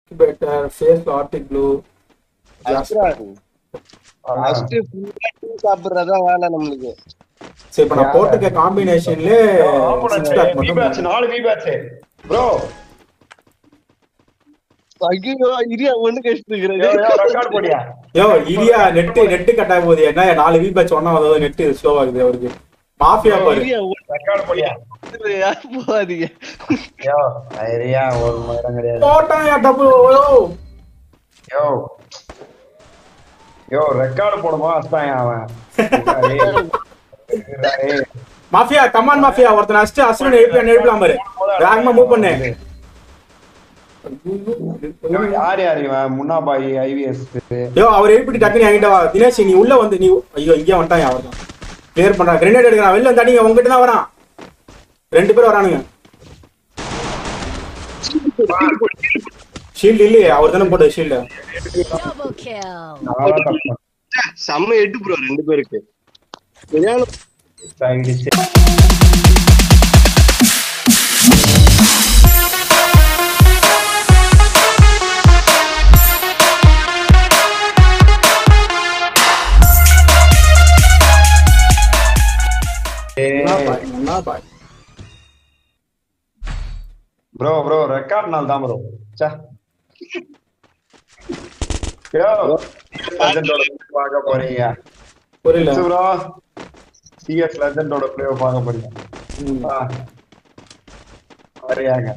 Better face arctic blue first ஃபுல்லா tea சாப்பிடுறதா வேலை நம்மளுக்கு சரி இப்போ நான் போட்டுக்க காம்பினேஷன்ல சிக்ஸ் பேக் மட்டும் நாலு வி பேட்ச் ப்ரோ ஐயோ இரியா ஒண்ணு கழிச்சு ரெக்கார்ட் பண்ணியா யோ இரியா நெட் நெட் கட் ஆக போகுது என்ன நாலு வீ பேட்ச் ஒன்னா அதாவது நெட் ஸ்லோ ஆகுது அவருக்கு மாஃபியா பாரு இரியா ரெக்கார்ட் பண்ணியா போகாதீங்க யோ ஐரியா ஒரு மரம் கிடையாது போட்டான் டப்பு யோ யோ யோ ரெக்கார்ட் போடுமா அஸ்தான் அவன் ஏய், மாஃபியா கமான் மாஃபியா ஒருத்தன் அஸ்ட் அஸ்ட் எழுப்பி எழுப்பலாம் பாரு வேகமா மூவ் பண்ணு யோ, யார் யார் இவன் முன்னாபாய் ஐவிஎஸ் யோ அவர் எழுப்பிட்டு டக்குனு என்கிட்ட வா தினேஷ் நீ உள்ள வந்து நீ ஐயோ இங்கே வந்துட்டான் அவர் தான் கிளியர் பண்றான் கிரனேட் எடுக்கிறான் வெளில தடிங்க உங்ககிட்ட தான் வரான் ரெண்டு பேரும் வரானுங்க ஷீல்டு இல்லையே அவர் தானே போட்டது ஷீல்டு Double kill. செம்ம எட்டு ப்ரோ ரெண்டு பேருக்கு சரியான பாய் ப்ரோ ப்ரோ ரெக்கார்ட் நாள் தான் ப்ரோ சே யோ லெஜெண்டோட பார்க்க போறீங்க புரியல ப்ரோ சிஎஸ் லெஜெண்டோட பிளே பார்க்க போறீங்க ம். ஆ. வரையாங்க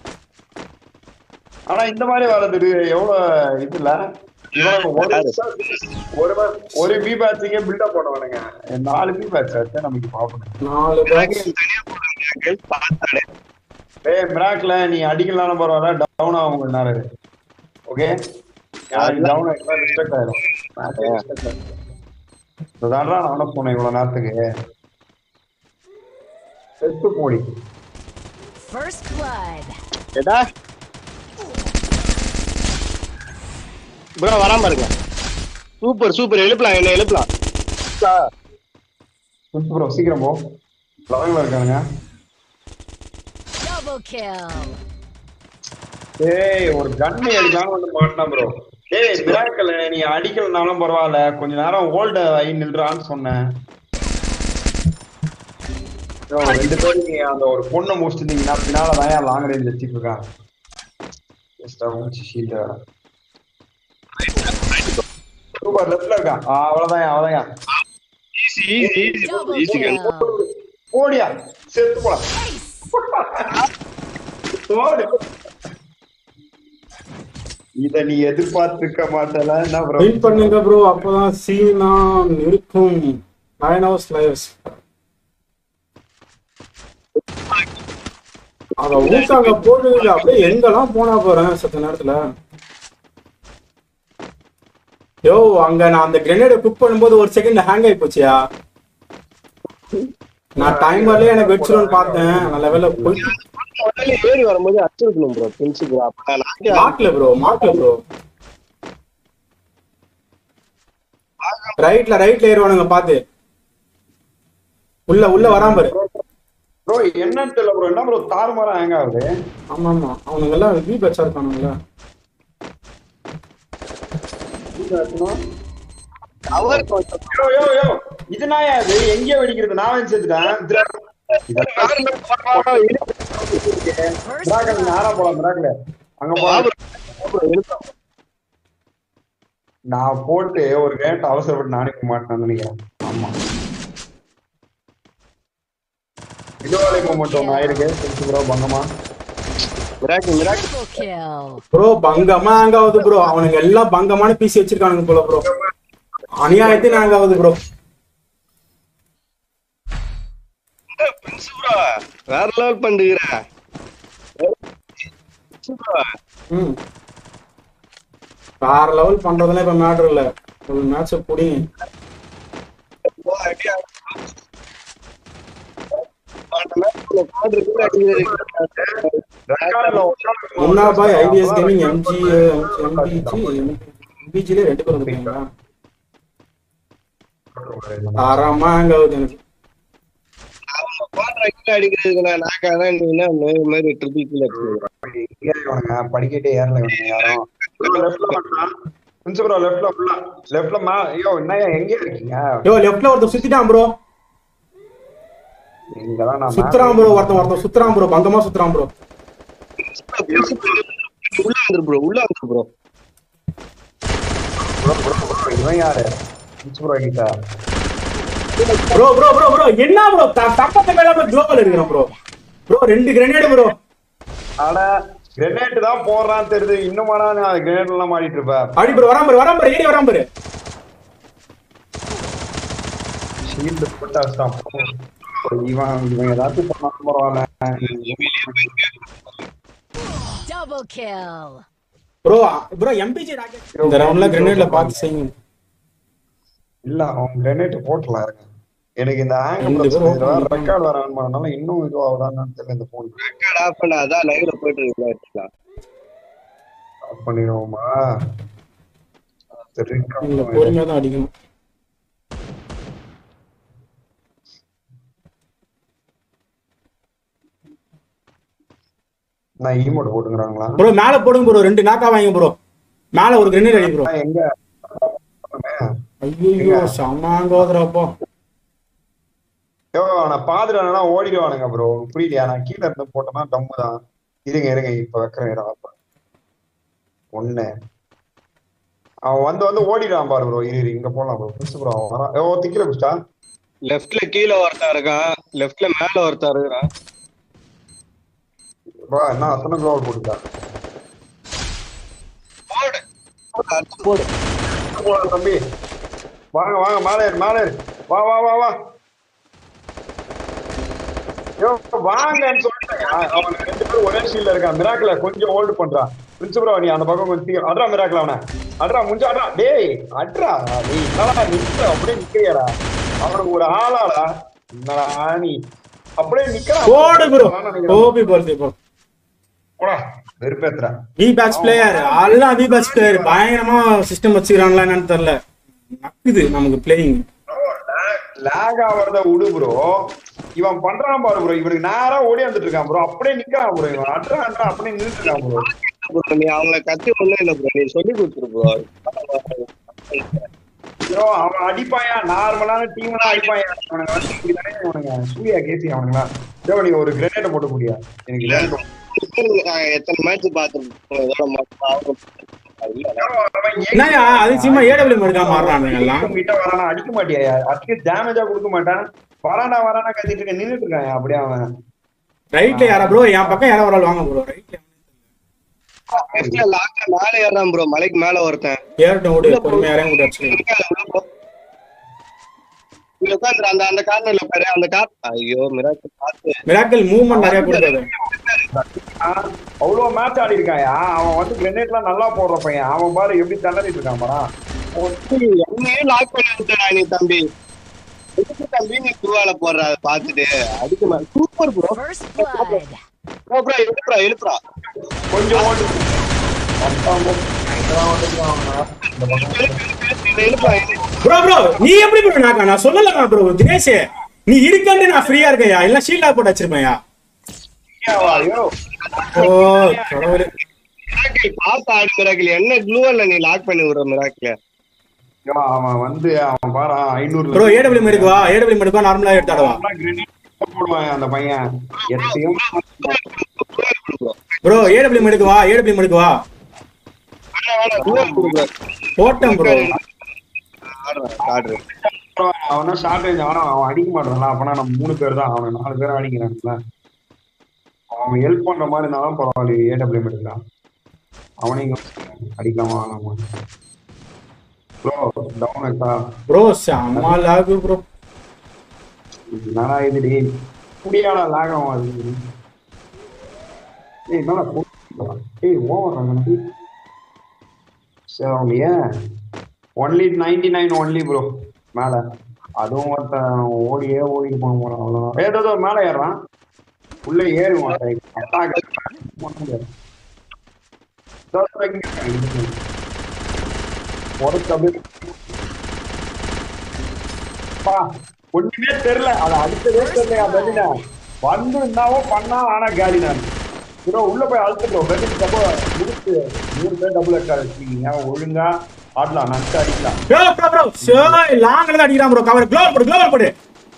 ஆனா இந்த மாதிரி வர்றதுக்கு எவ்வளவு இது இல்ல இவனுக்கு ஒரு ஒரு ஒரு பி பேட்சிங்கே பில்டப் பண்ணுவானுங்க நாலு பி பேட்ச் ஆச்சு நமக்கு பாப்பணும் நாலு பேட்ச் ஏய் மிராக்ல நீ அடிக்கலாம் பரவாயில்ல டவுன் ஆகும் கொஞ்ச நேரம் ஓகே டவுன் ஆகிடும் டிஸ்ட்ரக்ட் ஆயிடும் இதான்டா நானும் சொன்னேன் இவ்வளவு நேரத்துக்கு செத்து போடி First blood. ஏடா ப்ரோ வராம பாருங்க சூப்பர் சூப்பர் எழுப்பலாம் என்ன எழுப்பலாம் செத்து ப்ரோ சீக்கிரம் போ லவங்கில் இருக்கானுங்க Double kill. ஏய் ஒரு கண்ணு அடிக்காம வந்து மாட்டினா ப்ரோ ஏய் மிராக்கல் நீ அடிக்கலனாலும் பரவாயில்ல கொஞ்ச நேரம் ஓல்டு ஆகி நில்றான்னு சொன்னேன் யோ, ரெண்டு பேரும் நீங்க அந்த ஒரு பொண்ணை முடிச்சிட்டீங்கன்னா பின்னால தான் ஏன் லாங் ரேஞ்ச் வச்சுட்டு இருக்காங்க எஸ்டா முடிச்சு ஷீல்ட் வேற சூப்பர் லெஃப்ட்ல இருக்கான் ஆ, அவ்வளவுதான் அவ்வளவுதான் easy easy easy Double easy kill. ஓடியா செத்து போலாம் ஓடு இத நீ எதிர்பார்த்திருக்க மாட்டல என்ன ப்ரோ வெயிட் பண்ணுங்க ப்ரோ அப்பதான் சீனா இருக்கும் நைன் ஹவர்ஸ் லைவ்ஸ் அத ஊட்டாங்க போடுது அப்படியே எங்கெல்லாம் போனா போறேன் சத்த நேரத்துல யோ அங்க நான் அந்த கிரெனேட குக் பண்ணும்போது ஒரு செகண்ட் ஹேங் ஆகி போச்சியா நான் டைமர்லயே எனக்கு வச்சிரும்னு பார்த்தேன் நல்ல வேலை போய் முதல்ல ஏறி வரும்போது அடிச்சிருக்கணும் ப்ரோ பிரின்ஸுக்கு அப்ப நான் மார்க்ல ப்ரோ மார்க்ல ப்ரோ ரைட்ல ரைட்ல ஏறுவானுங்க பாத்து உள்ள உள்ள வராம பாரு ப்ரோ என்னன்னு தெரியல ப்ரோ என்ன ப்ரோ தாறுமாறா ஹேங் ஆகுது ஆமா ஆமா அவனுங்க எல்லாம் வீ பச்சா இருக்கானுங்களா அவர் யோ யோ யோ இது நாயா இது எங்கேயோ வெடிக்கிறது நான் வந்து செத்துட்டேன் First மிராக்கல் நேரா போலாம் மிராக்கல் அங்க போலாம் நான் போட்டு ஒரு ரேட் அவசரப்பட்டு நானே போக மாட்டேன்னு நினைக்கிறேன் ஆமா இதுவாலே போக மாட்டோம் ஆயிருக்கு தெரிஞ்சு ப்ரோ பங்கமா miracle miracle Triple kill. Bro பங்கமா ஹேங் ஆகுது ப்ரோ அவனுங்க எல்லாம் பங்கமான பிசி வச்சிருக்கானுங்க போல ப்ரோ அநியாயத்தையும் ஹேங் ஆகுது ப்ரோ பிரின்ஸ் ப்ரோ வேற லெவல் பண்ணுகிற ம் வேற லெவல் பண்றதுல இப்ப மேட்டர் இல்ல ஒரு மேட்ச் புடிங்க ரெக்கார்ட்ல Munna Bhai IPS gaming MG MBG எம்பிஜில ரெண்டு பேரும் இருக்கீங்களா ஆறாமா ஹேங் ஆகுது எனக்கு அடிக்கிறதுக்கு நான் நாக்காக தான் நீ என்ன இந்த மாதிரி ட்ரிபிள் கீழ எடுத்துக்கிறேன் ஏறி இவனுங்க படிக்கட்டே ஏறல இவனுங்க யாரும் லெஃப்ட்ல வந்தான் பிரின்சிபல் லெஃப்ட்ல ஃபுல்லா லெஃப்ட்ல மா ஐயோ என்னய்யா எங்க இருக்கீங்க யோ லெஃப்ட்ல ஒருத்தன் சுத்திட்டான் ப்ரோ இங்கதான் நான் சுத்துறான் ப்ரோ ஒருத்தன் ஒருத்தன் சுத்துறான் ப்ரோ பங்கமா சுத்துறான் ப்ரோ உள்ள வந்துரு ப்ரோ உள்ள வந்துரு ப்ரோ bro, bro, bro, இவன் யாரு பிரின்சிபல் கிட்ட ப்ரோ ப்ரோ ப்ரோ ப்ரோ என்ன ப்ரோ தப்பத்த மேல குளோபல் எடுக்கிறோம் ப்ரோ ப்ரோ ரெண்டு கிரனேடு ப்ரோ ஆனா கிரெனேட் தான் போடுறான்னு தெரியுது இன்னுமாடா நான் கிரெனேட் எல்லாம் மாட்டிட்டு இருப்பேன் அடி ப்ரோ வராம் பாரு வராம் பாரு ஏடி வராம் பாரு ஷீல்டு போட்டு அடிச்சிட்டான் இவன் இவன் ஏதாச்சும் பண்ணா பரவாயில்ல Double kill. Bro bro MBG rocket இந்த ரவுண்ட்ல கிரனேட்ல பார்த்து செய்யுங்க இல்ல அவன் கிரெனேட் போட்டல இருங்க எனக்கு இந்த ரெண்டு ஆங்கிள் பேரும் பிரச்சனை இதுல ரெக்கார்ட் வர பண்ணனால இன்னும் இதுவாகுதான்னு தெரியல இந்த போன் ரெக்கார்ட் ஆஃப் பண்ண அதான் லைவ்ல போயிட்டு இருக்கா எடுத்துக்கலாம் ஆஃப் பண்ணிடுவோமா நீங்க பொறுமையா தான் அடிக்கணும் நான் ஈமோட் போட்டுங்கிறாங்களா ப்ரோ மேல போடுங்க ப்ரோ ரெண்டு நாக்கா வாங்க ப்ரோ மேல ஒரு கிரனேட் அடி ப்ரோ நான் எங்க ஐயோ சமாங்கோதரப்போ யோ நான் பாத்துட்டானா ஓடிடுவானுங்க ப்ரோ புரியலையா நான் கீழ இருந்து போட்டோம்னா டம்மு தான் இருங்க இருங்க இப்ப வைக்கிறேன் இரு, அப்ப ஒண்ணு அவன் வந்து வந்து ஓடிடுவான் பாரு ப்ரோ இரு இரு, இங்க போலாம் ப்ரோ புதுசு ப்ரோ அவன் வரான் ஓ திக்கில புடிச்சா லெஃப்ட்ல கீழ ஒருத்தன் இருக்கான் லெஃப்ட்ல மேல ஒருத்தன் இருக்கிறான் ப்ரோ என்ன அத்தனை க்ளோவ் போட்டுட்டா போடு போடு, அடுத்து போடு போலாம் தம்பி வாங்க வாங்க மேலே ஏறு மேலே ஏறு வா வா வா வா யோ வாங்கன்னு சொல்லிட்டேன் அவன் ரெண்டு பேரும் ஒரே ஷீல்ல இருக்கான் மிராக்கிள கொஞ்சம் ஹோல்டு பண்றான் பிரின்சிபல் நீ அந்த பக்கம் கொஞ்சம் சீக்கிரம் அட்ரா மிராக்கிள் அவனை அட்ரா முஞ்சா அட்ரா டேய் அட்ரா நீ என்னடா நிக்கிற அப்படியே நிக்கிறியாடா அவனுக்கு ஒரு ஆளாடா என்னடா நீ அப்படியே நிக்கிறான் போடு ப்ரோ நான் நினைக்கிறேன். ஓபி போறது ப்ரோ போடா வெறுப்பேத்துறேன் வி பேட்ச் பிளேயர் எல்லாம் வி பேட்ச் பிளேயர் பயங்கரமா சிஸ்டம் வச்சுக்கிறாங்களா என்னன்னு தெரியல நக்குது நமக்கு பிளேயிங் லேக் ஆவறத விடு ப்ரோ இவன் பண்றான் பாரு ப்ரோ இவனுக்கு நேரா ஓடி வந்துட்டு இருக்கான் ப்ரோ அப்படியே நிக்கிறான் ப்ரோ இவன் அட்ரா அட்ரா அப்படியே நின்னுட்டு இருக்கான் ப்ரோ bro, நீ அவங்கள கத்து ஒண்ணும் இல்ல ப்ரோ நீ சொல்லி கொடுத்துரு ப்ரோ ப்ரோ அவன் அடிப்பாயா நார்மலான டீம் எல்லாம் அடிப்பாயா அவனுங்க வந்து இப்படிதானே இவனுங்க சூர்யா கேசி அவனுங்களா ப்ரோ நீங்க ஒரு கிரேனேட் போட்டு முடியா எனக்கு வேணும். எத்தனை மேட்ச் பார்த்துருக்கோம் இதோட மட்டும் இல்ல bro, அவன் எங்க என்னயா அதிசயமா ஏடபிள்யூ எடுக்காம மாறுறானுங்க எல்லாம் கிட்ட வரானா அடிக்க மாட்டியா அட்லீஸ்ட் டேமேஜா கொடுக்க மாட்டான் வரானா வரானா கத்திட்டு இருக்க நின்னுட்டு இருக்கான் அப்படியே அவன் ரைட்ல யாரா ப்ரோ என் பக்கம் யாரோ ஒரு ஆள் வாங்க ப்ரோ ரைட்ல லெஃப்ட்ல லாக்ல மேல ஏறான் ப்ரோ மலைக்கு மேல ஒருத்தன் ஏறட்டும் விடு பொறுமையா இறங்க விடு ஆக்சுவலி இருக்காது, உள்ள போ. இங்க உட்காந்துரு அந்த அந்த கார்னர்ல பாரு அந்த கார் ஐயோ மிராக்கு பார்த்து மிராக்கல் மூவ்மெண்ட் நிறைய கொடுக்காது ஆஹ், அவ்வளவு மேட்ச் ஆடி இருக்காயா அவன் வந்து கிரெனேட் எல்லாம் நல்லா போடுற பையன் அவன் பாரு எப்படி திணறிட்டு இருக்கான் பாரா என்னையே லாக் பண்ணி விட்டடா நீ தம்பி எதுக்கு தம்பி நீ குருவால போடுற அதை பார்த்துட்டு அடிக்க super bro First blood. Bro bro எழுப்புறா எழுப்புறா கொஞ்சம் ஓட்டு பத்தாம் இதெல்லாம் வந்துட்டு அவன் இந்த பக்கம் எழுப்புறா ப்ரோ ப்ரோ நீ எப்படி ப்ரோ நாக்கா நான் சொல்லலமா ப்ரோ தினேஷ் நீ இருக்கன்னு நான் ஃப்ரீயா இருக்கேயா இல்ல ஷீல்டா போட்டு வச்சிருப்பேன்யா ஏவா, ஐயோ ஓ கடவுளே மிராக்கிள் பார்த்து ஆடு மிராக்கிள் என்ன க்ளூவல்ல நீ லாக் பண்ணி விடுற மிராக்கிள் ஐயோ, அவன் வந்து அவன் பாரு ஐநூறு ப்ரோ ஏடபிள்யூ மெடுக்கு வா ஏடபிள்யூ மெடுக்கு நார்மலா எடுத்தாடுவா போடுவான் அந்த பையன் எத்தையும் ப்ரோ ஏடபிள்யூ மெடுக்கு வா ஏடபிள்யூ மெடுக்கு வா வேணா வேணா க்ளூவல் கொடுக்குற போட்டேன் ப்ரோ ஆடுறேன் அவனா ஷார்ட் ரேஞ்ச் அவனா அவன் அடிக்க மாட்டான்ல அப்பனா நம்ம மூணு பேர் தான் அவன் நாலு பேர் அடிக்கிறான்ல அவன் ஹெல்ப் பண்ற மாதிரி இருந்தாலும் பரவாயில்ல ஏடபிள்யூ எடுக்கலாம் அவனையும் அடிக்கலாமா வேணாமா ப்ரோ டவுன் ஆயிட்டா ப்ரோ செம்ம லாகு ப்ரோ என்னடா இது டே குடியாடா லாகம் அது ஏய் என்னடா கு- ஏய் ஓவர் நம்பி சரி அவங்களையே only ninety nine only bro மேல அதுவும் ஒருத்தன் ஓடியே ஓடிட்டு போக போறான் அவ்வளவுதான் ஏதோ ஏதோ மேல ஏறுறான் உள்ள ஏறுவான் உடச்சு அப்படியே பா, ஒண்ணுமே தெரியல அத அடிச்சதே தெரியல பதில வந்து இருந்தாவும் பண்ணா ஆனா காலி நான் ப்ரோ உள்ள போய் அழுத்து ப்ரோ வெட்டி தப்போ முடிச்சு மூணு பேர் டபுள் எக்கா வச்சுக்கீங்க ஒழுங்கா ஆடலாம் நட்டு அடிக்கலாம் ப்ரோ ப்ரோ ப்ரோ லாங்ல இருந்து அடிக்கிறான் ப்ரோ கவர் க்ளோவல் போடு க்ளோவல் போடு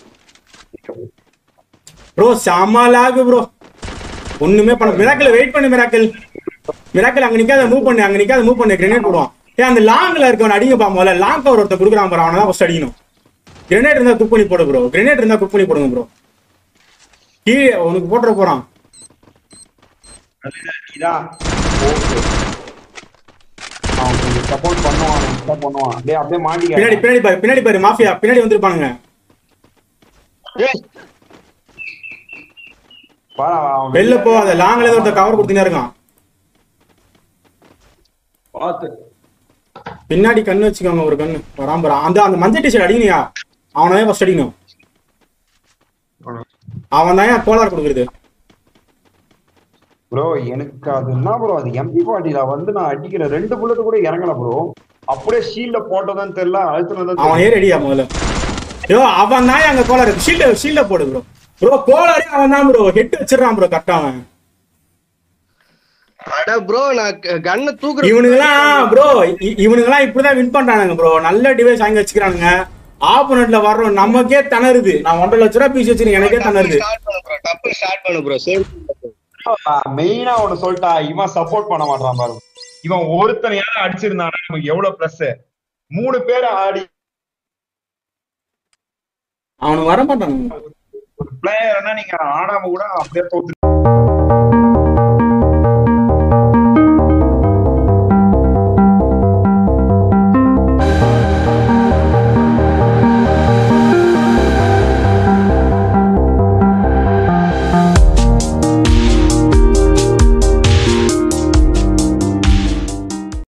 ப்ரோ செம்ம லாக் ப்ரோ ஒண்ணுமே பண்ண மிராக்கிள் வெயிட் பண்ணு மிராக்கிள் மிராக்கிள் அங்க நிக்காத மூவ் பண்ணு அங்க நிக்காத மூவ் பண்ணு கிரனேட் போடுவான் ஏன் அந்த லாங்ல இருக்கவன் அடிங்க பா முதல்ல லாங் கவர் ஒருத்தர் கொடுக்குறான் பாரு அவனை தான் ஃபர்ஸ்ட் அடிக்கணும் கிரனேட் இருந்தா குக் பண்ணி போடு ப்ரோ கிரனேட் இருந்தா குக் பண்ணி போடுங்க ப்ரோ கீழே உனக்கு போட்டுற போறான் இதான் ஓகே அவன் கொஞ்சம் சப்போர்ட் பண்ணுவான் சப்போர்ட் பண்ணுவான் அப்படியே அப்படியே பின்னாடி மாட்டிக்க பின்னாடி பாரு பின்னாடி பாரு மாஃபியா பின்னாடி வந்திருப்பானுங்க ஏய், பாரு, அவன் வெளில போ அந்த லாங்ல இருந்து ஒருத்தர் கவர் கொடுத்துனே இருக்கான் பார்த்து பின்னாடி கண்ணு வச்சுக்கோங்க ஒரு கண்ணு வராம போறான் அந்த அந்த மஞ்சள் டிஷர்ட் அடிக்கணியா அவனவே ஃபர்ஸ்ட் அடிக்கணும் அவன் தான் கோலார் கொடுக்குறது ப்ரோ எனக்கு அது என்ன ப்ரோ அது எம்பி பாட்டில வந்து நான் அடிக்கிற ரெண்டு புல்லட் கூட இறங்கல ப்ரோ அப்படியே ஷீல்ட போட்டதுன்னு தெரியல அழுத்தினதும் அவன் ஏறி அடியா முதல்ல யோ அவன் தான் அங்க கோலார் ஷீல்ட ஷீல்ட போடு ப்ரோ ப்ரோ கோலாரே அவன் தான் ப்ரோ ஹெட் வச்சிடறான் ப்ரோ கரெக்டா அவன் அட ப்ரோ நான் கண்ணை தூக்குறேன் இவனுங்கெல்லாம் ப்ரோ இவனுங்கெல்லாம் இப்படிதான் வின் பண்றானுங்க ப்ரோ நல்ல டிவைஸ் வாங்கி வச்சுக்கிறானுங்க ஆப்போனட்ல வர்றோம் நமக்கே திணறுது நான் ஒன்றரை லட்ச ரூபா பீஸ் வச்சிருக்கேன் எனக்கே திணறுது ஸ்டார்ட் பண்ணு ப்ரோ டப்பு ஸ்டார்ட் பண்ணு ப்ரோ சேவ் மெயினா ஒண்ணு சொல்லிட்டா இவன் சப்போர்ட் பண்ண மாட்டான் பாரு இவன் ஒருத்தனையாவது அடிச்சிருந்தானா நமக்கு எவ்வளவு பிளஸ் மூணு பேர் ஆடி அவனுக்கு வர மாட்டானுங்க ஒரு பிளேயர்னா நீங்க ஆடாம கூட அப்படியே தோத்து